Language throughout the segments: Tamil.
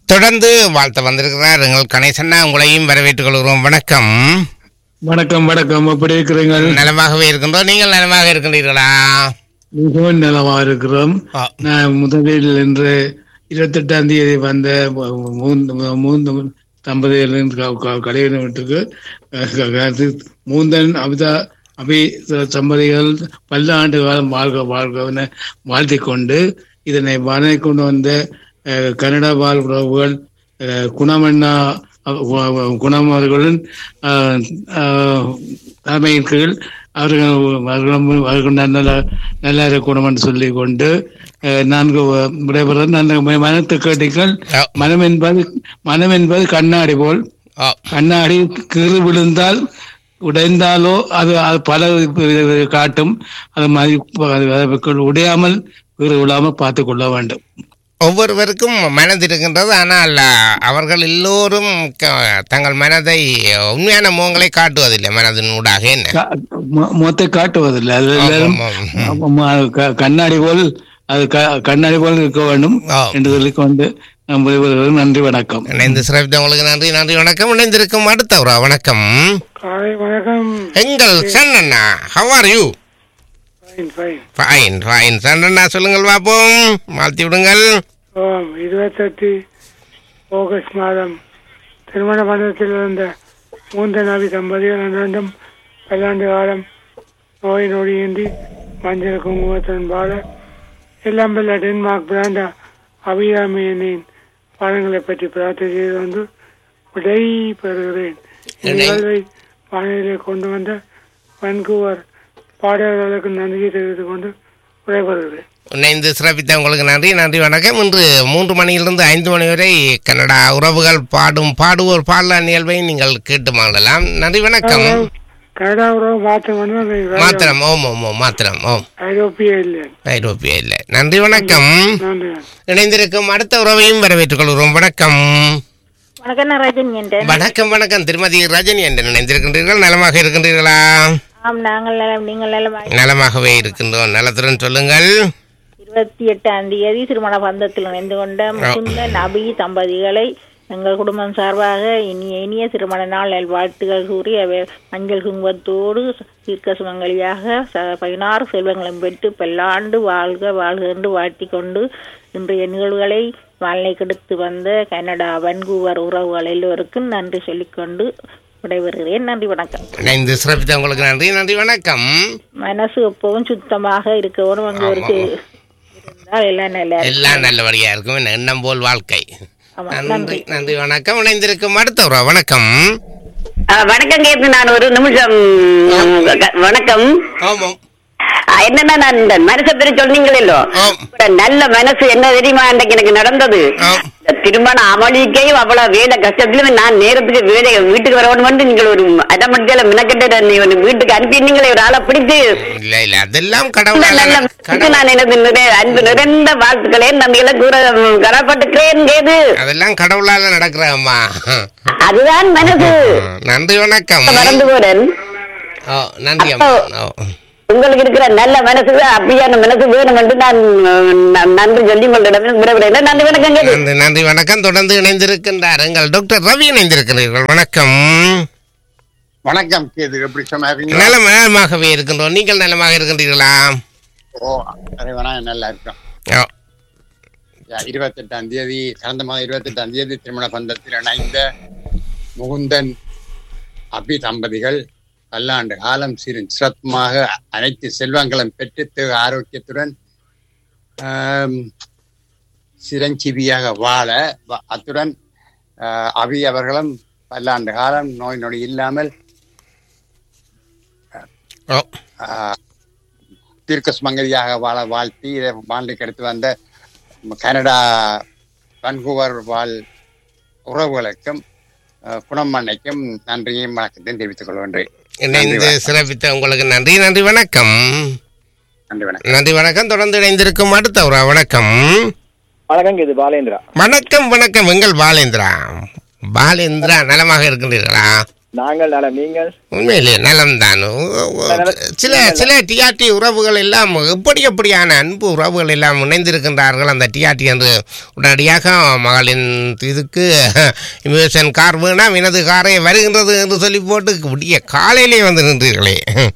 தொடர்ந்து வாழ்த்த வந்திருக்கிறார் எங்கள் கணேசண்ணா உங்களையும் வரவேற்றுக் கொள்கிறோம் வணக்கம் வணக்கம் வணக்கம் எப்படி இருக்கிறீங்க நலமாகவே இருக்கின்றோம் நீங்கள் நலமாக இருக்கின்றீர்களா மிகவும் நலமா இருக்கிறோம் ஆ, நான் முதலில் இன்று இருபத்தெட்டாம் தேதி வந்த மூன்று மூன்று தம்பதிகளின் கலையின வீட்டுக்கு அஹ், மூந்தன் அபிதா அபி சம்பதிகள் பல ஆண்டு காலம் வாழ்க வாழ்கவன வாழ்த்திக் கொண்டு இதனை வரை கொண்டு வந்த அஹ், கனடா வாழ் உறவுகள் அஹ், குணமண்ணா அஹ், கு- குணம் அவர்களின் அஹ், அஹ், தலைமையின் கீழ் அவர்கள் அவர்களும் அவர்கள் நல்ல நல்லா இருக்கணும் என்று சொல்லிக் கொண்டு அஹ், நான்கு விடைபெற நல்ல மனத்து கேட்டீர்கள் ஆ, மனம் என்பது மனம் என்பது கண்ணாடி போல் ஆ, கண்ணாடி கீறு விழுந்தால் உடைந்தாலோ அது அது பல இது காட்டும் அது மாதிரி அது- அது உடையாமல் கீறு விழாமல் பார்த்து கொள்ள வேண்டும் ஒவ்வொருவருக்கும் மனது இருக்கின்றது ஆனால் அஹ், அவர்கள் எல்லோரும் க- தங்கள் மனதை உண்மையான முகங்களை காட்டுவதில்லை மனதின் ஊடாக என்ன கா- மு- முகத்தை காட்டுவதில்லை அது ஆமாம், எல்லாரும் ஆமாம். ஆமா, அது க- கண்ணாடி போல் அது க- கண்ணாடி போல் இருக்க வேண்டும் ஆ. என்று சொல்லிக்கொண்டு நம் விடைபெறுகிறோம். நன்றி வணக்கம் இணைந்து சிறப்பித்தவங்களுக்கு நன்றி நன்றி வணக்கம் இணைந்திருக்கும் அடுத்தவரா வணக்கம் காலை வணக்கம் எங்கள் சன்னண்ணா how are you fine fine fine fine சன்னண்ணா சொல்லுங்கள் பார்ப்போம் மாற்றி விடுங்கள் ஓம் இருபத்தெட்டு ஆகஸ்ட் மாதம் திருமண மண்டலத்தில் இருந்த மூந்த நபி தம்பதிகள் அன்றும் பல்லாண்டு காலம் நோய் நொடியின்றி மஞ்சள் குங்குமத்துடன் வாழ எல்லாம் வல்ல டென்மார்க் பிராண்டா அபிராமியனின் பாடங்களை பற்றி பிரார்த்தனை செய்து வந்து விடை பெறுகிறேன் நிகழ்வை வானிலை கொண்டு வந்த வன்கூவர் பாடல்களுக்கு நன்றி தெரிவித்துக் கொண்டு விடைபெறுகிறேன் இணைந்து சிறப்பித்த உங்களுக்கு நன்றி நன்றி வணக்கம் இன்று மூன்று மணியிலிருந்து ஐந்து மணி வரை கன்னடா உறவுகள் பாடும் பாடுவோர் பாடல நிகழ்வை நீங்கள் கேட்டு மகிழலாம் நன்றி வணக்கம் கனடா உறவு மாற்றம் வந்து மாத்திரம் ஓம் ஓம் ஓம் மாத்திரம் ஓம் ஐரோப்பிய இல்லை ஐரோப்பிய இல்லை நன்றி வணக்கம் நன்றி இணைந்திருக்கும் அடுத்த உறவையும் வரவேற்றுக் கொள்கிறோம் வணக்கம் வணக்கம் நான் ரஜினி என்றேன் வணக்கம் வணக்கம் திருமதி ரஜினி என்று நினைந்திருக்கின்றீர்கள் நலமாக இருக்கின்றீர்களா ஆம் நாங்கள் நலம் நீங்கள் நலம் நலமாகவே இருக்கின்றோம் நலத்துடன் சொல்லுங்கள் இருபத்தி எட்டாம் தேதி திருமண பந்தத்தில் இணைந்து கொண்ட முகுந்த நபி தம்பதிகளை எங்கள் குடும்பம் சார்பாக இனிய இனிய திருமண நாள் நல்வாழ்த்துகள் கூறி அவை மஞ்சள் குங்குமத்தோடு தீர்க்க சுமங்கலியாக ச- பதினாறு செல்வங்களும் பெற்று பல்லாண்டு வாழ்க வாழ்க என்று வாழ்த்திக் கொண்டு இன்றைய நிகழ்வுகளை வாழ்னை கெடுத்து வந்த கனடா வன்கூவர் உறவுகள் எல்லோருக்கும் நன்றி சொல்லிக்கொண்டு விடைபெறுகிறேன் நன்றி வணக்கம் இணைந்து சிறப்பித்த உங்களுக்கு நன்றி நன்றி வணக்கம் மனசு எப்பவும் சுத்தமாக இருக்கணும் அங்க ஒரு இருந்தால் எல்லாம் நல்லா இருக்கும். எல்லாம் நல்லபடியா இருக்கும் என்ன எண்ணம் போல் வாழ்க்கை ஆமா, நன்றி நன்றி நன்றி வணக்கம் இணைந்திருக்கும் அடுத்த உறவு வணக்கம் ஆ, வணக்கம் கேட்டு நான் ஒரு நிமிஷம் க- வணக்கம் ஆமாம் ஆ, என்னன்னா நான் இந்த மனசை பற்றி சொன்னீங்களோ ஆம். இப்ப நல்ல மனசு என்ன தெரியுமா அன்றைக்கு எனக்கு நடந்தது ஆம். இந்த திருமண அமளிக்கையும் அவ்வளவு வேலை கஷ்டத்திலும் நான் நேரத்துக்கு வேலை வீட்டுக்கு வரணும் வந்து நீங்கள் ஒரு அடமட்டியால மினக்கிட்ட நீ ஒரு வீட்டுக்கு அனுப்பினீங்களே ஒரு ஆளை பிடிச்சு இல்ல இல்ல அதெல்லாம் இந்த கடவுளால நல்ல மனசுக்கு கடவுள் நான் எனது நிறை- அன்பு நிறைந்த வாழ்த்துக்களே நன்றிகளை கூற கடப்பட்டுக்கிறேன் கேது அதெல்லாம் கடவுளால நடக்கிறம்மா அதுதான் மனசு நன்றி வணக்கம் மறந்து போறேன் ஓ நன்றி அம்மா ஓ உங்களுக்கு இருக்கிற நல்ல மனசு அப்படியான மனசு வேணும் என்று நான் நான் நன்றி சொல்லி உங்களிடம் விடைபெறுகிறேன் நன்றி வணக்கம் கேது நன்றி நன்றி வணக்கம் தொடர்ந்து இணைந்திருக்கின்றார் எங்கள் டாக்டர் ரவி இணைந்திருக்கிறீர்கள் வணக்கம் வணக்கம் கேது எப்படி சொன்னாங்க நலம் நலமாகவே இருக்கின்றோம் நீங்கள் நலமாக இருக்கின்றீர்களா ஓ இறைவனா நல்லா இருக்கும் ஓ இருபத்தெட்டாம் தேதி கடந்த மாதம் இருபத்தெட்டாம் தேதி திருமண பந்தத்தில் இணைந்த முகுந்தன் அபி தம்பதிகள் பல்லாண்டு காலம் சிறு சிறப்புமாக அனைத்து செல்வங்களும் பெற்று தேக ஆரோக்கியத்துடன் ஆம், சிரஞ்சீவியாக வாழ வ- அத்துடன் ஆஹ், அபி அவர்களும் பல்லாண்டு காலம் நோய் நொடி இல்லாமல் ஓ ஆஹ், தீர்க்க சுமங்கலியாக வாழ வாழ்த்தி இதை வாழ்ந்துக்கு எடுத்து வந்த கனடா வன்கூவர் வாழ் உறவுகளுக்கும் ஆஹ், குணமண்ணைக்கும் நன்றியையும் வணக்கத்தையும் தெரிவித்துக் கொள்கின்றேன் இணைந்து சிறப்பித்த உங்களுக்கு நன்றி நன்றி வணக்கம் நன்றி வணக்கம் நன்றி வணக்கம் தொடர்ந்து இணைந்திருக்கும் அடுத்த ஒரு வணக்கம் வணக்கம் இது பாலேந்திரா வணக்கம் வணக்கம் எங்கள் பாலேந்திரா பாலேந்திரா நலமாக இருக்கின்றீர்களா நாங்கள் நலம் நீங்கள் உண்மையிலே நலம்தான் சில சில டிஆர்டி உறவுகள் எல்லாம் எப்படி எப்படியான அன்பு உறவுகள் எல்லாம் இணைந்திருக்கின்றார்கள் அந்த டிஆர்டி என்று உடனடியாக மகளின் இதுக்கு இமிவேஷன் கார் வேணாம் எனது காரை வருகின்றது என்று சொல்லி போட்டு விடிய காலையிலே வந்து நின்றீர்களே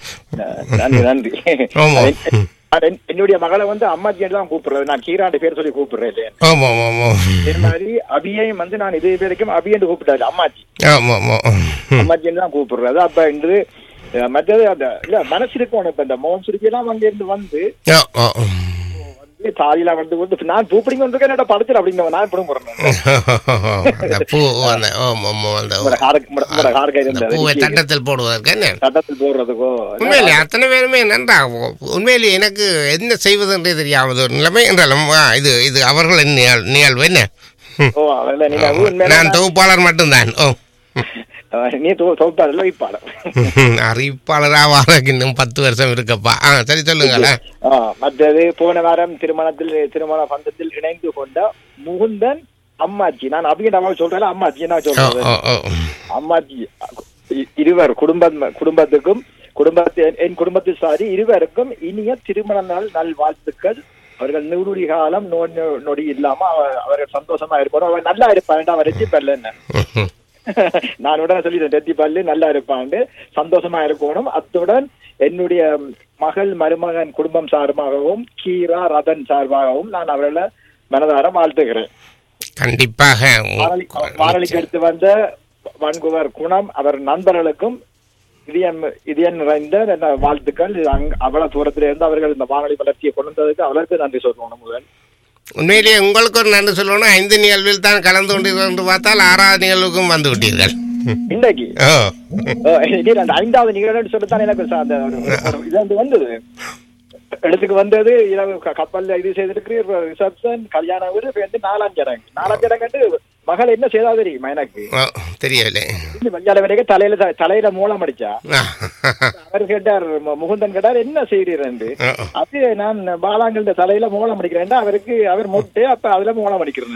நன்றி நன்றி ஆமா. அது- அது என்- என்னுடைய மகளை வந்து அம்மாஜி தான் கூப்பிடுறது நான் கீராண்டு பேர் சொல்லி கூப்பிடுறேன் ஆமாம் ஆமாம் இதே மாதிரி அபியையும் வந்து நான் இது வரைக்கும் அபி என்று கூப்பிட்டாரு அம்மாஜி ஆமாம் ஆமாம் அம்மாஜி தான் கூப்பிடுறது அப்ப இன்று அஹ், மற்றது அந்த இல்ல மனசு இருக்கும் இப்ப இந்த மோகன் சுருக்கி எல்லாம் அங்க இருந்து வந்து ஆ ஆ வந்து தாலியில வந்து வந்து நான் பூ பிடிங்க வந்து என்னோட படத்துல அப்படிங்க நான் பிடிங்க போறேன் அந்த பூ அந்த ஆமாம் ஆமாம் அந்த உங்களோட காருக்கு உங்களோட காருக்கு அந்த பூவை இருந்தது தட்டத்தில் போடுவதற்கு என்ன சட்டத்தில் போடுறதுக்கோ உண்மையிலே அத்தனை பேருமே நன்றாக உண்மையிலே எனக்கு என்ன செய்வதென்றே தெரியாத ஒரு நிலைமை என்றாலும் ஆ, இது இது அவர்களின் நிகழ் நிகழ்வு என்ன ம். ஓ இல்ல நீங்க ஆமா. உண்மையில நான் தொகுப்பாளர் மட்டும்தான் ஓ அஹ், நீ தொ- தொகுப்பாளர் வைப்பாளர் அறிவிப்பாளராக வாரக்கு இன்னும் பத்து வருஷம் இருக்கப்பா ஆ சரி சொல்லுங்களேன் ஆ, மற்றது போன வாரம் திருமணத்தில் திருமண பந்தத்தில் இணைந்து கொண்ட முகுந்தன் அம்மாச்சி நான் அப்படியே நம்ம சொல்றேன் அம்மாச்சி நான் ஓ சொல்றேன் ஓ ஓ அம்மாச்சி இ- இருவர் குடும்பம் குடும்பத்துக்கும் குடும்பத்து என்- என் குடும்பத்து சாரி இருவருக்கும் இனிய திருமண நாள் நல் வாழ்த்துக்கள் அவர்கள் நூறு காலம் நோய் நொ- நொடி இல்லாம அவ- அவர்கள் சந்தோஷமா இருக்கணும் அவன் நல்லா இருப்பான் அவன் ரெச்சி பல்ல என்ன ம்ஹும். நான் உடனே சொல்லிட்டேன் ரெத்தி பல்லு நல்லா இருப்பாண்டு சந்தோஷமா இருக்கணும் அத்துடன் என்னுடைய மகள் மருமகன் குடும்பம் சார்பாகவும் கீரா ரதன் சார்பாகவும் நான் அவர்களை மனதார வாழ்த்துகிறேன் கண்டிப்பாக வானொலி- வானொலிக்கு எடுத்து வந்த வன்குவர் குணம் அவர் நண்பர்களுக்கும் இதயம் இதயம் நிறைந்த என்ன வாழ்த்துக்கள் இது அங்க- அவ்வளவு தூரத்துல இருந்து அவர்கள் இந்த வானொலி வளர்ச்சியை கொண்டு வந்ததுக்கு அவருக்கு நன்றி சொல்லணும் முதல் உண்மையிலேயே உங்களுக்கு ஒரு நன்றி சொல்லணும் ஐந்து நிகழ்வில் தான் கலந்து கொண்டீர்கள் என்று பார்த்தால் ஆறாவது நிகழ்வுக்கும் வந்து விட்டீர்கள் இன்னைக்கு ஓ ஓ, இது அந்த ஐந்தாவது நிகழ்வு சொல்லத்தான் எனக்கு ச- அந்த ஒரு- ஒரு இது வந்து வந்தது இடத்துக்கு வந்தது இரவு க- கப்பல்ல இது செய்திருக்கு ரிசப்ஷன் கல்யாண வீடு இப்ப வந்து நாலாம் ஜடங்கு நாலாம் ஜடங்கு மகள் என்ன செய்தா தெரியுமா எனக்கு ஓ தெரியவில்லை மஞ்சால வரைக்கும் தலையில த- தலையில மூலம் அடிச்சா ஆ. அவர் கேட்டார் மு- முகுந்தன் கேட்டார் என்ன செய்கிறீர் ஓ. அது நான் பாலாங்கல்ட தலையில மூலம் அடிக்கிறேன் அவருக்கு அவர் மொட்டு அப்ப அதுல மூலம் அடிக்கிறேன்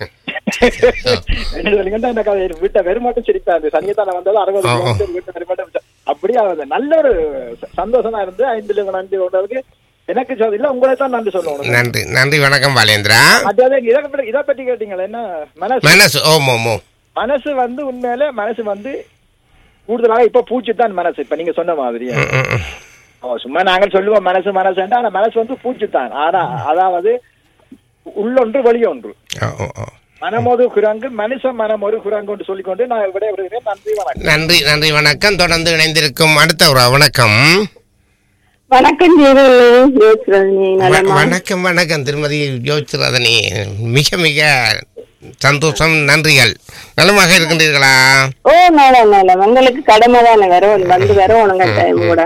என்ன சொல்லுங்கன்னா எனக்கு அது வீட்டை வெறுமாட்டம் சிரிப்பா அந்த சனியத்தான வந்தது அறுபது ஆ, ஆ. கிலோமீட்டர் வீட்டை வெறுமாட்டம் அப்படியே அது நல்ல ஒரு ச- சந்தோஷமா இருந்து ஐந்துல நன்றி கொண்டதுக்கு எனக்கு சொல் இல்ல உங்களை தான் நன்றி சொல்லணும் நன்றி நன்றி வணக்கம் பாலேந்திரா அதாவது இதை பற்றி இதை பற்றி கேட்டீங்களா என்ன மனசு மனசு ஓம் ஓம் ஓம் மனசு வந்து உண்மையில மனசு வந்து கூடுதலாக இப்ப பூச்சி தான் மனசு இப்ப நீங்க சொன்ன மாதிரி ம், ம், ம். ஆமா, சும்மா நாங்கள் சொல்லுவோம் மனசு மனசு ஆனா மனசு வந்து பூச்சி தான் ஆனா அதாவது உள்ளொன்று வெளியொன்று ஓ, ஓ, ஓ. மனம் ஒரு குரங்கு மனுஷன் மனம் ஒரு குரங்கு என்று சொல்லிக்கொண்டு நான் விட விடுகிறேன் நன்றி வணக்கம் நன்றி நன்றி வணக்கம் தொடர்ந்து இணைந்திருக்கும் அடுத்த ஒரு வணக்கம் வணக்கம் ஜீவனி வ- நலமா வணக்கம் வணக்கம் திருமதி யோசிச்சிராதனி மிக மிக சந்தோஷம் நன்றிகள் நலமாக இருக்கின்றீர்களா ஓ நலம் நலம் உங்களுக்கு கடமை தானே வரும் வந்து வரணுங்க டைம் கூட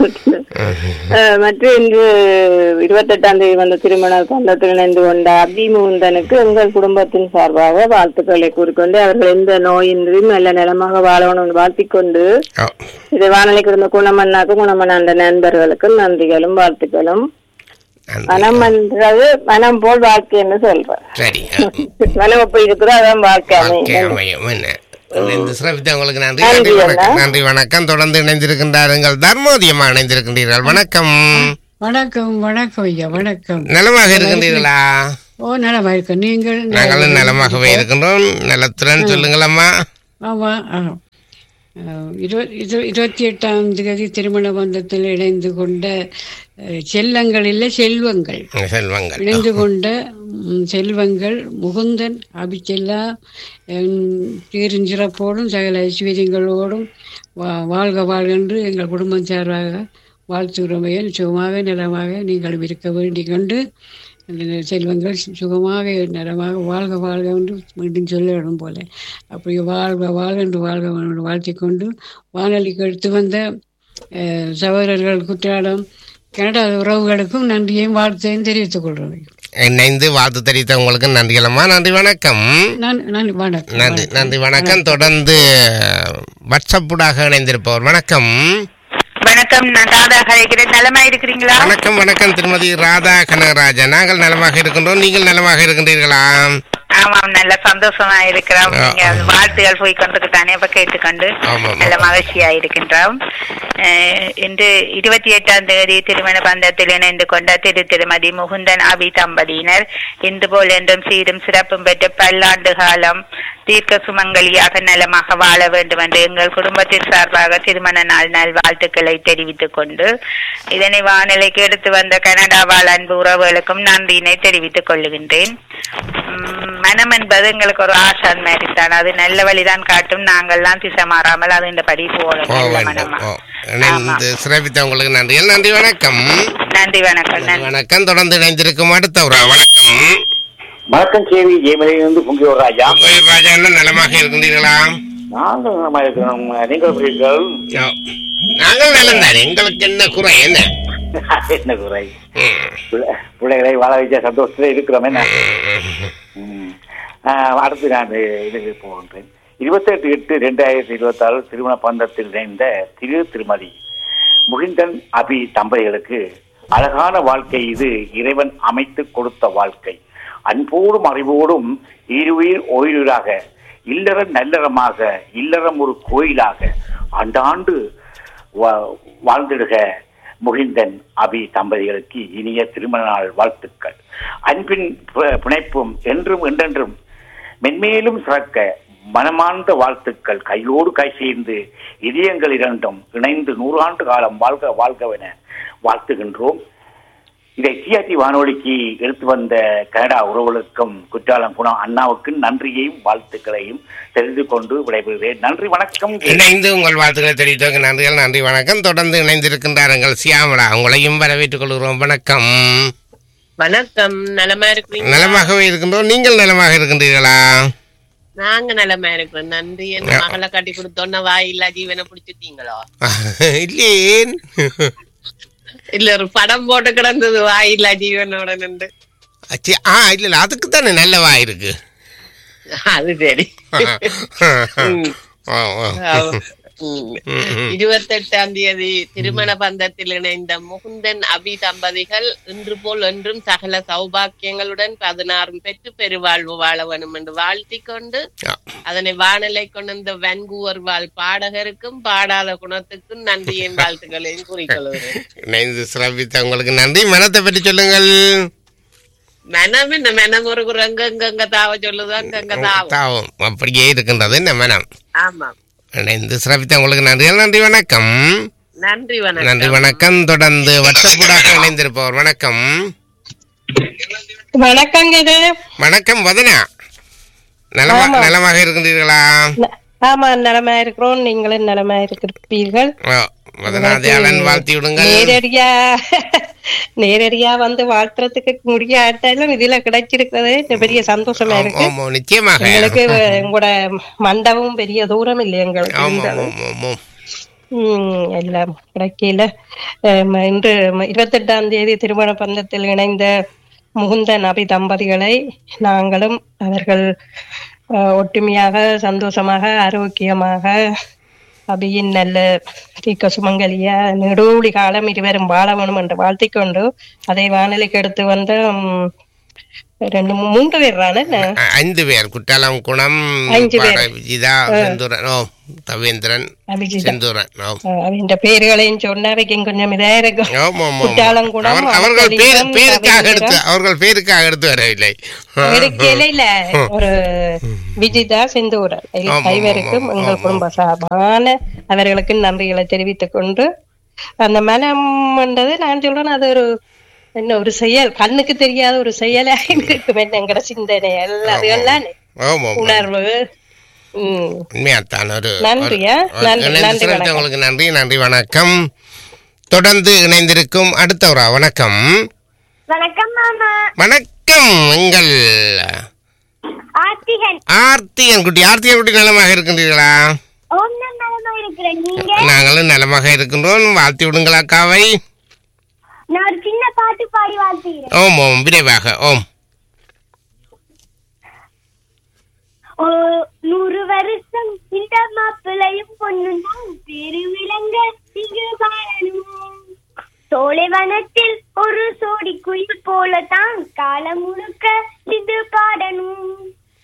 அஹ், மற்றும் இன்று இருபத்தெட்டாம் தேதி வந்த திருமண பந்தத்தில் இணைந்து கொண்ட அபிமுகுந்தனுக்கு எங்கள் குடும்பத்தின் சார்பாக வாழ்த்துக்களை கூறிக்கொண்டு அவர்கள் எந்த நோயின்றியும் நல்ல நலமாக வாழணும்னு வாழ்த்திக்கொண்டு ஓ, இது வானொலிக்கு இருந்த குணமண்ணாக்கும் குணமண்ணாண்ட நண்பர்களுக்கும் நன்றிகளும் வாழ்த்துக்களும் நன்றி. மனம் என்றது மனம் போல் வாழ்க்கைன்னு சொல்றேன் சரி மனம் எப்படி இருக்குதோ அதான் வாழ்க்கை ஓகே அமையும். அமையும் என்ன இந்த சிறப்பித்த உங்களுக்கு நன்றி நன்றி, நன்றி வணக்கம் அண்ணா. நன்றி வணக்கம் தொடர்ந்து இணைந்திருக்கின்றார்கள் தர்மோதியமா இணைந்திருக்கின்றீர்கள் வணக்கம் வணக்கம் வணக்கம் ஐயா வணக்கம் நலமாக இருக்கின்றீர்களா ஓ நலமா இருக்கு நீங்கள் நாங்களும் நலமாகவே இருக்கின்றோம் நலத்துடன் சொல்லுங்களம்மா ஆமா ஆ. அஹ், இரு- இரு- இருபத்தி எட்டாம் தேதி திருமண பந்தத்தில் இணைந்து கொண்ட அஹ், செல்லங்கள் இல்லை செல்வங்கள் செல்வங்கள் இணைந்து கொண்ட ம், செல்வங்கள் முகுந்தன் அபிச்செல்லா பேருஞ்சிறப்போடும் சகல ஐஸ்வர்யங்களோடும் வா- வாழ்க வாழ்க என்று எங்கள் குடும்பம் சார்பாக வாழ்த்துகிறமையில் சுகமாக நலமாக நீங்களும் இருக்க வேண்டிக் கொண்டு அந்த செல்வங்கள் சுகமாக நலமாக வாழ்க வாழ்க என்று மீண்டும் சொல்ல வேண்டும் போல அப்படி வாழ்க வாழ்க என்று வாழ்க வேண்டும் என்று வாழ்த்திக் கொண்டு வானொலிக்கு எடுத்து வந்த அஹ், சகோதரர்கள் குற்றாலம் கனடா உறவுகளுக்கும் நன்றியையும் வாழ்த்தையும் தெரிவித்துக் கொள்கிறேன் இணைந்து வாழ்த்து தெரிவித்த உங்களுக்கு நன்றிகளம்மா நன்றி வணக்கம் நான் நான் வணக்கம் நன்றி நன்றி வணக்கம் தொடர்ந்து வாட்ஸ்அப்புடாக இணைந்திருப்பவர் வணக்கம் வணக்கம் நான் ராதா கலைக்கிறேன் நலமா இருக்கிறீங்களா வணக்கம் வணக்கம் திருமதி ராதா கனகராஜன் நாங்கள் நலமாக இருக்கின்றோம் நீங்கள் நலமாக இருக்கின்றீர்களா ஆமாம் நல்ல சந்தோஷமா இருக்கிறோம் ஆ, நீங்க ஆ. வாழ்த்துகள் போய் கொண்டு தானே இப்ப கேட்டுக்கொண்டு ஆமாம். நல்ல மகிழ்ச்சியா இருக்கின்றோம் அஹ், இன்று இருபத்தி எட்டாம் தேதி திருமண பந்தத்தில் இணைந்து கொண்ட திரு திருமதி முகுந்தன் அபி தம்பதியினர் இன்று போல் என்றும் சீரும் சிறப்பும் பெற்று பல்லாண்டு காலம் தீர்க்க சுமங்கலியாக நலமாக வாழ வேண்டும் என்று எங்கள் குடும்பத்தின் சார்பாக திருமண நாள் நல் வாழ்த்துக்களை தெரிவித்துக் கொண்டு இதனை வானிலைக்கு எடுத்து வந்த கனடா வாழ் அன்பு உறவுகளுக்கும் நன்றியினை தெரிவித்துக் கொள்ளுகின்றேன் உம், மனம் என்பது எங்களுக்கு ஒரு ஆசான் மாதிரி தான் அது நல்ல வழிதான் காட்டும் நாங்கள்லாம் திசை மாறாமல் அது இந்த படி போகணும் போக நல்ல வேண்டும் மனமா ஓ இணைந்து சிறப்பித்த உங்களுக்கு நன்றிகள் நன்றி வணக்கம் நன்றி வணக்கம் நன்றி நன்றி வணக்கம் தொடர்ந்து இணைந்திருக்கும் அடுத்த ஒரு வணக்கம் வணக்கம் கேவி ஜெயமலையிலிருந்து பொங்கியோர் ராஜா கோயில் ராஜா என்ன நலமாக இருக்கின்றீர்களா நாங்கள் நலமா இருக்கிறோம் நீங்கள் எப்படி இருக்கிறீர்கள்? ஓ, நாங்கள் நலம்தான் எங்களுக்கு என்ன குறை என்ன என்ன குறை ம். பிள்ளை- பிள்ளைகளை வாழ வைக்க சந்தோஷத்துல இருக்கிறோம் என்ன ம். ஆஹ், அடுத்து நான் இதுக்கு போகின்றேன் இருபத்தெட்டு எட்டு ரெண்டாயிரத்தி இருபத்தி ஆறு திருமண பந்தத்தில் இணைந்த திரு திருமதி முகிந்தன் அபி தம்பதிகளுக்கு அழகான வாழ்க்கை இது இறைவன் அமைத்து கொடுத்த வாழ்க்கை அன்போடும் அறிவோடும் இருவீர் ஓய்வீராக இல்லறம் நல்லறமாக இல்லறம் ஒரு கோயிலாக ஆண்டாண்டு வா- வாழ்ந்திடுக முகிந்தன் அபி தம்பதிகளுக்கு இனிய திருமண நாள் வாழ்த்துக்கள் அன்பின் பி- பிணைப்பும் என்றும் என்றென்றும் மென்மேலும் சிறக்க மனமார்ந்த வாழ்த்துக்கள் கையோடு கை சேர்ந்து இதயங்கள் இரண்டும் இணைந்து நூறாண்டு காலம் வாழ்க வாழ்கவென வாழ்த்துகின்றோம் இதை சிஆர்டி வானொலிக்கு எடுத்து வந்த கனடா உறவுகளுக்கும் குற்றாலம் குணம் அண்ணாவுக்கு நன்றியையும் வாழ்த்துக்களையும் தெரிந்து கொண்டு விடைபெறுகிறேன் நன்றி வணக்கம் இணைந்து உங்கள் வாழ்த்துக்களை தெரிவித்தவங்க நன்றிகள் நன்றி வணக்கம் தொடர்ந்து இணைந்திருக்கின்றார் எங்கள் சியாமலா உங்களையும் வரவேற்றுக் கொள்கிறோம் வணக்கம் வணக்கம் நலமா இருக்கிறீங்க நலமாகவே இருக்கின்றோம் நீங்கள் நலமாக இருக்கின்றீர்களா நாங்க நலமா இருக்கிறோம் நன்றி என் மகளை கட்டி கொடுத்தோன்ன வாயில்லா ஜீவனை பிடிச்சிட்டீங்களோ இல்லையே இல்ல ஒரு படம் போட்டு கிடந்தது வாயில்லா ஜீவனோட நின்று அச்சி, ஆ இல்ல இல்ல அதுக்கு தானே நல்லவா இருக்கு அது சரி ம். ஓ, ஓ. அவ- ம். ம், ம். இருபத்தெட்டாம் தேதி திருமண பந்தத்தில் இணைந்த முகுந்தன் அபி தம்பதிகள் இன்று போல் என்றும் சகல சௌபாக்கியங்களுடன் பதினாறும் பெற்று பெருவாழ்வு வாழ வேணும் என்று வாழ்த்திக் கொண்டு ஆ. அதனை வானலை கொண்ட வென்கூவர் வாழ் பாடகருக்கும் பாடாத குணத்துக்கும் நன்றியையும் வாழ்த்துக்களையும் கூறிக்கொள்கிறேன் இணைந்து சிறப்பித்த உங்களுக்கு நன்றி மனத்தை பற்றி சொல்லுங்கள் மனம் என்ன மனம் ஒரு குரங்கு அங்கங்க தாவ சொல்லுது அங்கங்க தாவும் தாவும் அப்படியே இருக்கின்றது என்ன மனம் ஆமா இணைந்து சிறப்பித்த உங்களுக்கு நன்றிகள் நன்றி வணக்கம் நன்றி வணக்கம் நன்றி வணக்கம் தொடர்ந்து வட்டப்பூடாக இணைந்திருப்பவர் வணக்கம் வணக்கங்க இது வணக்கம் வதனா நலமா ஆமா. நலமாக இருக்கின்றீர்களா ந- ஆமா நலமா இருக்கிறோம் நீங்களும் நலமா இருக்கிறீர்கள் ஓ, வதனாதியாளன் வாழ்த்தி விடுங்கள் நேரடியா நேரடியா வந்து வாழ்த்துறதுக்கு முடியாட்டாலும் இதுல கிடைச்சிருக்கிறது எனக்கு பெரிய சந்தோஷமா ஆம், இருக்கு ஆமாம், நிச்சயமாக எங்களுக்கு உங்களோட மண்டபம் பெரிய தூரம் இல்லை எங்களுக்கு ஆமாம் இருந்தது. ஆமாம் ஆமாம் ம், எல்லாம் கிடைக்கல அம், இன்று இருபத்தெட்டாம் தேதி திருமண பந்தத்தில் இணைந்த முகுந்தன் அபி தம்பதிகளை நாங்களும் அவர்கள் அஹ், ஒற்றுமையாக சந்தோஷமாக ஆரோக்கியமாக அபியின் நல்ல தீக்க சுமங்கலிய நெடூழி காலம் இருவரும் வாழ வேணும் என்று வாழ்த்திக்கொண்டு அதை வானிலைக்கு எடுத்து வந்த ம், ரெண்டு மூ- மூன்று பேர் தானே அ- ஐந்து பேர் குற்றாலம் குணம் ஐந்து பேர். பாட விஜிதா செந்தூரன் ஓ தவேந்திரன் அபிஜிதா செந்தூரன் ஓ அவன் பேர்களையும் சொன்னா வைக்கும் கொஞ்சம் இதா இருக்கும் ஆமாம் ஆமாம் குற்றாலங்குளம், அவர்- அவர்கள் பேர் அவர்களிடம் பேருக்காக எடுத்து தவேந்திரன். அவர்கள் பேருக்காக எடுத்து வரவில்லை இருக்கையில இல்ல ஒரு விஜிதா செந்தூரன் ஆமா, ஆமா, ஐவருக்கும் ஆமா, எங்கள் ஆமா. குடும்ப சார்பான அவர்களுக்கு நன்றிகளை தெரிவித்துக் கொண்டு அந்த மனம்ன்றது நான் சொல்றேன் அது ஒரு என்ன ஒரு செயல் கண்ணுக்கு தெரியாத ஒரு செயலா இருக்கும் என்னங்கிற சிந்தனை எல்லாம் அது எல்லாம் ஆமாம் உணர்வு உம் உண்மையாத்தான் ஒரு நன்றியா? ஒரு- நன்றி, இணைந்து நன்றி, சிறப்பித்த வணக்கம். உங்களுக்கு நன்றி நன்றி வணக்கம் தொடர்ந்து இணைந்திருக்கும் அடுத்தவரா வணக்கம் வணக்கம் மாமா வணக்கம் எங்கள் ஆர்த்திகன் ஆர்த்தியன் குட்டி ஆர்த்தியன் குட்டி நலமாக இருக்கின்றீர்களா ஓம் நான் நலமா இருக்கிறேன் நீங்க நாங்களும் நலமாக இருக்கின்றோம் வாழ்த்தி விடுங்கள் அக்காவை நான் ஒரு சின்ன பாட்டு பாடி வாழ்த்துகிறேன் ஓம் ஓம் விரைவாக ஓம் ஓ நூறு வருஷம் இந்த மாப்பிள்ளையும் பொண்ணும் தான் பெருவிலங்க இங்கு வாழணும் சோலைவனத்தில் ஒரு சோடி குயில் போலதான் காலம் முழுக்க இது பாடணும்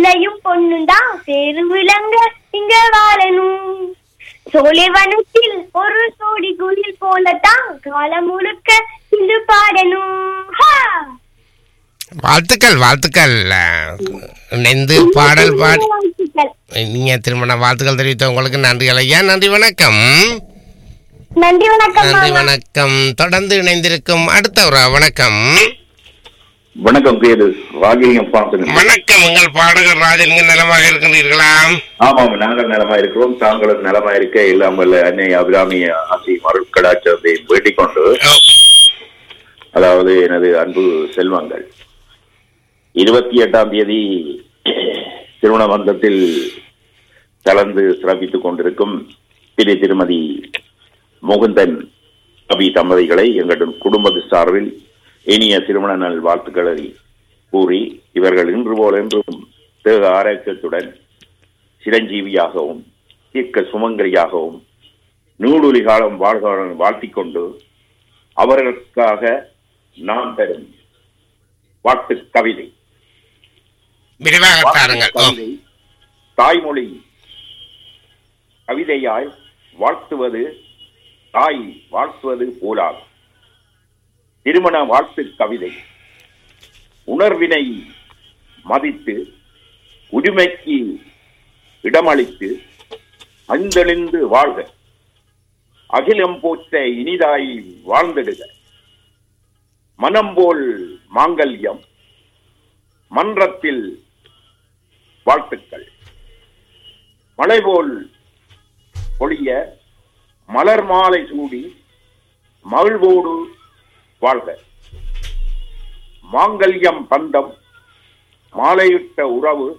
பிள்ளையும் பொண்ணுதான் பேரு விளங்க இங்க வாழணும் சோலைவனத்தில் ஒரு சோடி குயில் போலதான் காலம் முழுக்க இது பாடணும் ஹா! வாழ்த்துக்கள் வாழ்த்துக்கள் அஹ், இணைந்து பாடல் பாடி வாழ்த்துக்கள். நீங்க திருமண வாழ்த்துக்கள் தெரிவித்த உங்களுக்கு நன்றிகள் ஐயா நன்றி வணக்கம் நன்றி வணக்கம் நன்றி மாமா. வணக்கம் தொடர்ந்து இணைந்திருக்கும் அடுத்த ஒரு வணக்கம் வணக்கம் கேது ராகிலிங்கம் பாசனம் வணக்கம் உங்கள் பாடகர் ராஜலிங்க நலமாக இருக்கின்றீர்களா ஆமாம் நாங்கள் நலமா இருக்கிறோம் தாங்களும் நலமா இருக்க எல்லாம் வல்ல அன்னை அபிராமி ஆசி மருள் கடாச்சாரத்தை வேண்டிக் கொண்டு அதாவது எனது அன்பு செல்வங்கள் இருபத்தி எட்டாம் தேதி திருமண பந்தத்தில் கலந்து சிறப்பித்துக் கொண்டிருக்கும் திரு திருமதி முகுந்தன் அபி தம்பதிகளை எங்கள் குடும்பத்து சார்பில் இனிய திருமண நல் வாழ்த்துக்களை கூறி இவர்கள் இன்று போல் என்றும் தேக ஆரோக்கியத்துடன் சிரஞ்சீவியாகவும் தீர்க்க சுமங்கலியாகவும் நூடுலி காலம் வாழ்க வாழ்த்திக் கொண்டு அவர்களுக்காக நாம் பெறும் வாழ்த்து கவிதை விரிவாக தாருங்கள் ஓ. கவிதை தாய்மொழி கவிதையாய் வாழ்த்துவது தாய் வாழ்த்துவது போலாகும் திருமண வாழ்த்து கவிதை உணர்வினை மதித்து உரிமைக்கு இடமளித்து அந்தெளிந்து வாழ்க அகிலம் போற்ற இனிதாய் வாழ்ந்திடுக மனம் போல் மாங்கல்யம் மன்றத்தில் வாழ்த்துக்கள் மழை போல் பொழிய மலர் மாலை சூடி மகிழ்வோடு வாழ்க மாங்கல்யம் பந்தம் மாலையிட்ட உறவு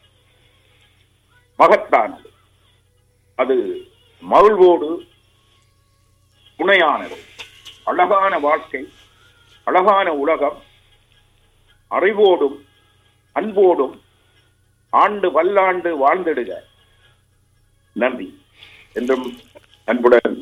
மகத்தானது அது மகிழ்வோடு துணையானது அழகான வாழ்க்கை அழகான உலகம் அறிவோடும் அன்போடும் ஆண்டு பல்லாண்டு வாழ்ந்திடுக நன்றி என்றும் அன்புடன்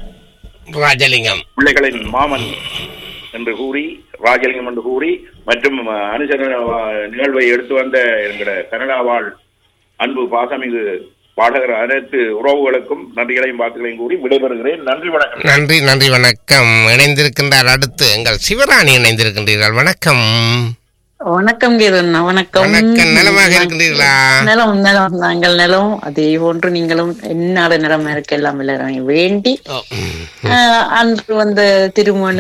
ராஜலிங்கம் பிள்ளைகளின் மாமன் என்று கூறி ராஜலிங்கம் என்று கூறி மற்றும் அனுசரண அஹ், நிகழ்வை எடுத்து வந்த என்கிற கனடா வாழ் அன்பு பாசமிகு பாடகர் அனைத்து உறவுகளுக்கும் நன்றிகளையும் வாழ்த்துக்களையும் கூறி விடைபெறுகிறேன் நன்றி வணக்கம் நன்றி நன்றி வணக்கம் இணைந்திருக்கின்றார் அடுத்து எங்கள் சிவராணி இணைந்திருக்கின்றீர்கள் வணக்கம் வணக்கம் கீதண்ணா வணக்கம் வணக்கம் நலமாக இருக்கின்றீர்களா நிலம் நிலம் நாங்கள் நிலம் அதே போன்று நீங்களும் என்னாட நிலமா இருக்க எல்லாம் எல்லாரும் வேண்டி ஆஹ், அன்று வந்த திருமண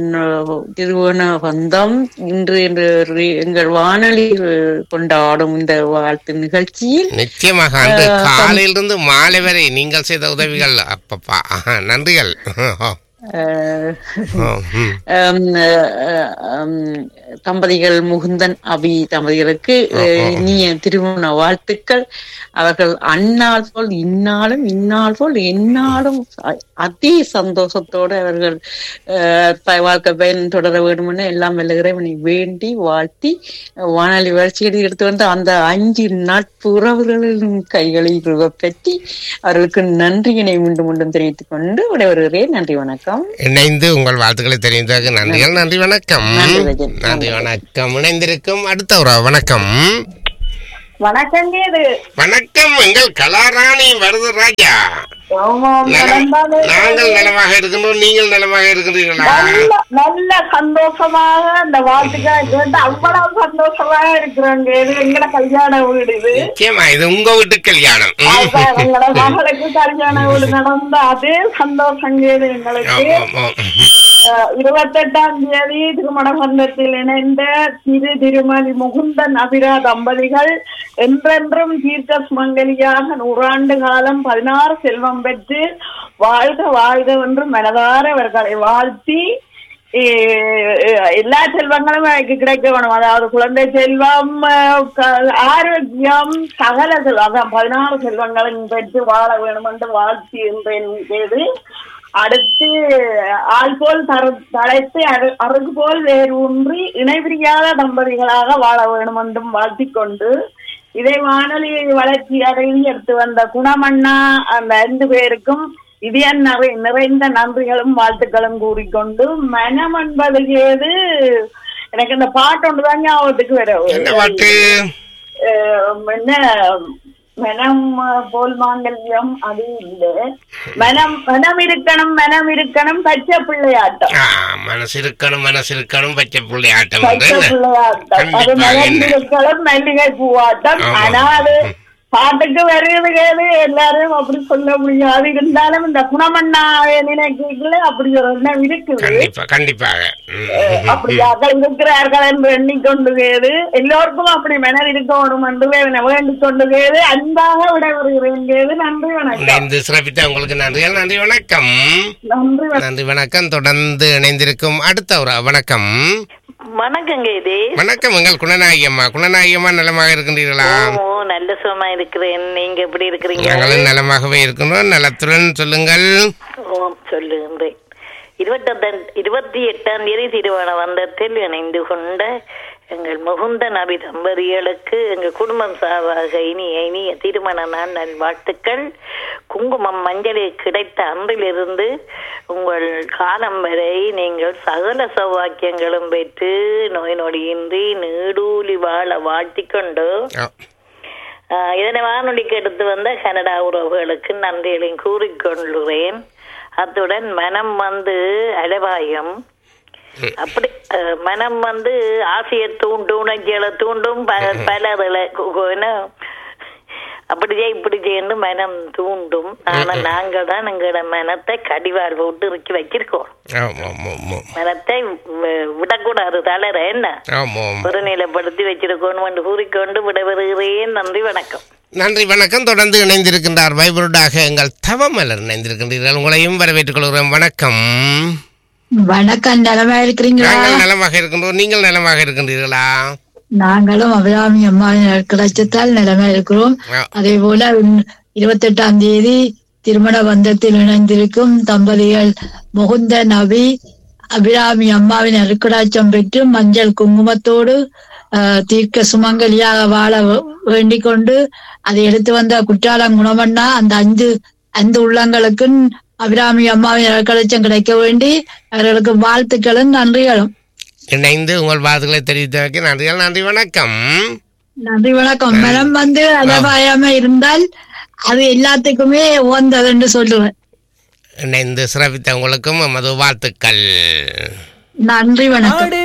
திருமண பந்தம் இன்று இன்று ரி- எங்கள் வானொலி அஹ், கொண்டாடும் இந்த வாழ்த்து நிகழ்ச்சியில் நிச்சயமாக அன்று ஆஹ், காலையிலிருந்து மாலை வரை நீங்கள் செய்த உதவிகள் அப்பப்பா ஆஹா, நன்றிகள் ஆஹ், ஓ, ம். ஆம், அஹ், ஆம், தம்பதிகள் முகுந்தன் அபி தம்பதிகளுக்கு அஹ், இனிய திருமண வாழ்த்துக்கள் அவர்கள் அந்நாள் போல் இந்நாளும் இந்நாள் போல் எந்நாளும் அ- அதே சந்தோஷத்தோடு அவர்கள் அஹ், ப- வாழ்க்கை பயன் தொடர வேண்டும் என எல்லாம் வல்ல இறைவனை வேண்டி வாழ்த்தி வானொலி வளர்ச்சியில் எடுத்து வந்து அந்த அஞ்சு நட்பு உறவுகளின் கைகளில் பற்றி அவர்களுக்கு நன்றியினை மீண்டும் மீண்டும் தெரிவித்துக் கொண்டு விடைபெறுகிறேன் நன்றி வணக்கம் இணைந்து உங்கள் வாழ்த்துக்களை தெரிவித்ததற்கு நன்றிகள் நன்றி வணக்கம் நன்றி, விஜய். நன்றி வணக்கம் இணைந்திருக்கும் அடுத்த ஒரு வணக்கம் வணக்கம் கேது வணக்கம் எங்கள் கலாராணி வருது ராஜா ஆமாம் நலம். நலம்தானே? நாங்கள் நலமாக இருக்கின்றோம் நீங்கள் நலமாக இருக்கின்றீர்களா நல்ல நல்ல சந்தோஷமாக அந்த வாழ்த்துக்களை கேட்டு அவ்வளவு சந்தோஷமாக இருக்கிறோம் கேது எங்கட கல்யாண வீடு இது நிச்சயமா இது உங்க வீட்டு கல்யாணம் அதான் எங்களோட மகளுக்கு கல்யாண வீடு நடந்த அதே சந்தோஷம் கேது எங்களுக்கு ஆமா, ஆமா. அஹ், இருபத்தெட்டாம் தேதி திருமண பந்தத்தில் இணைந்த திரு திருமதி முகுந்தன் அபிரா தம்பதிகள் என்றென்றும் தீர்க்க சுமங்கலியாக நூறாண்டு காலம் பதினாறு செல்வம் பெற்று வாழ்க வாழ்க என்று மனதார அவர்களை வாழ்த்தி அஹ், எல்லா செல்வங்களும் எனக்கு கிடைக்க வேணும் அதாவது குழந்தை செல்வம் அஹ், க- ஆரோக்கியம் சகல செல்வம் அதான் பதினாறு செல்வங்களும் பெற்று வாழ வேணும் என்று வாழ்த்தி என்றேன் கேது அடுத்து ஆள் போல் தர தழைத்து அரு அருகு போல் வேறு ஒன்றி இணைபிரியாத தம்பதிகளாக வாழ வேண்டும் என்றும் வாழ்த்திக் கொண்டு இதை வானொலி வளர்ச்சி அடைந்து எடுத்து வந்த குணமண்ணா அந்த ரெண்டு பேருக்கும் இதய நிறை நிறைந்த நன்றிகளும் வாழ்த்துக்களும் கூறிக்கொண்டு மனம் என்பது ஏது எனக்கு இந்த பாட்டு ஒன்று தான் ஞாபகத்துக்கு வர என்ன பாட்டு அஹ், என்ன மனம் போல் மாங்கல்யம் அது இல்ல மனம் மனம் இருக்கணும் மனம் இருக்கணும் பச்சை பிள்ளையாட்டம் ஆ, மனசு இருக்கணும் மனசு இருக்கணும் பச்சை புள்ளி ஆட்டம் பச்சை என்று பிள்ளையாட்டம் அது கண்டிப்பாக என்ன மலர்ந்திருக்கலாம் மல்லிகை பூவாட்டம் ஆமா. ஆனா அது பாட்டுக்கு வருகிறது எல்லாரும் அப்படி சொல்ல முடியாது இருந்தாலும் இந்த குணமண்ணாவை நினைக்கல அப்படி ஒரு எண்ணம் இருக்குது கண்டிப்பா கண்டிப்பாக ம். அப்படியாக இருக்கிறார்கள் என்று எண்ணிக்கொண்டுகிறது எல்லோருக்கும் அப்படி மனர் இருக்கணும் என்று வேண்டிக் கொண்டுகிறது அன்பாக விடைபெறுகிறேன் நன்றி வணக்கம் இணைந்து சிறப்பித்த உங்களுக்கு நன்றிகள் நன்றி வணக்கம் நன்றி வணக்கம் நன்றி வணக்கம் தொடர்ந்து இணைந்திருக்கும் அடுத்த ஒரு வணக்கம் வணக்கங்க இது வணக்கம் எங்கள் குணநாயகி அம்மா குணநாயகி அம்மா நலமாக இருக்கின்றீர்களா ஓ நல்ல சுகமா இருக்கிறேன் நீங்க எப்படி இருக்கிறீங்க நாங்களும் நலமாகவே இருக்கின்றோம் நலத்துடன் சொல்லுங்கள் ஓ சொல்லுகின்றேன் இருபத்தெட்டாம் இருபத்தி எட்டாம் தேதி திருவனந்தத்தில் இணைந்து கொண்ட எங்கள் முகுந்த நபி தம்பதிகளுக்கு எங்கள் குடும்பம் சார்பாக இனிய இனிய திருமண நாள் நல்வாழ்த்துக்கள் குங்குமம் மஞ்சளை கிடைத்த அன்றிலிருந்து உங்கள் காலம் வரை நீங்கள் சகல சௌவாக்கியங்களும் பெற்று நோய் நொடியின்றி நீடூழி வாழ வாழ்த்திக்கொண்டு ஆஹ் இதனை வானொலிக்கு எடுத்து வந்த கனடா உறவுகளுக்கு நன்றிகளையும் கூறிக்கொள்கிறேன் அத்துடன் மனம் வந்து அலபாயம் அப்படி அஹ், மனம் வந்து ஆசையை தூண்டும் உணர்ச்சிகளை தூண்டும் பல பல இதுல கு- கு- என்ன அப்படி செய் இப்படி செய்யு மனம் தூண்டும் ஆனா நாங்க தான் எங்களோட மனத்தை கடிவாள் போட்டு இறுக்கி வச்சிருக்கோம் ஆமாம் ஆமாம் மனத்தை வி- விடக்கூடாது தளர என்ன ஆமாம் ஒரு நிலைப்படுத்தி வச்சிருக்கோம் என்று கூறிக்கொண்டு விடைபெறுகிறேன் நன்றி வணக்கம் நன்றி வணக்கம் தொடர்ந்து இணைந்திருக்கின்றார் வைபருடாக எங்கள் தவமலர் இணைந்திருக்கின்றீர்கள் உங்களையும் வரவேற்றுக் கொள்கிறோம் வணக்கம் வணக்கம் நலமா இருக்கிறீங்களா நாங்கள் நலமாக இருக்கின்றோம் நீங்கள் நலமாக இருக்கின்றீர்களா நாங்களும் அபிராமி அம்மாவின் கிடைச்சத்தால் நிலைமை இருக்கிறோம் அதே போல இருபத்தி எட்டாம் தேதி திருமண பந்தத்தில் இணைந்திருக்கும் தம்பதிகள் முகுந்த நபி அபிராமி அம்மாவின் அருக்கடாச்சம் பெற்று மஞ்சள் குங்குமத்தோடு ஆஹ், தீர்க்க சுமங்கலியாக வாழ வே- வேண்டிக் கொண்டு அதை எடுத்து வந்த குற்றாலம் குணமண்ணா அந்த அஞ்சு ஐந்து உள்ளங்களுக்கும் அபிராமி அம்மாவின் அருக்கடாச்சம் கிடைக்க வேண்டி அவர்களுக்கு வாழ்த்துக்களும் நன்றிகளும் இணைந்து உங்கள் வாழ்த்துக்களை தெரிவித்ததற்கு நன்றிகள் நன்றி வணக்கம் நன்றி வணக்கம் மனம் வந்து அலபாயாம இருந்தால் அது எல்லாத்துக்குமே உகந்ததுன்னு சொல்லுவேன் இணைந்து சிறப்பித்த உங்களுக்கும் எமது வாழ்த்துக்கள் நன்றி வணக்கம்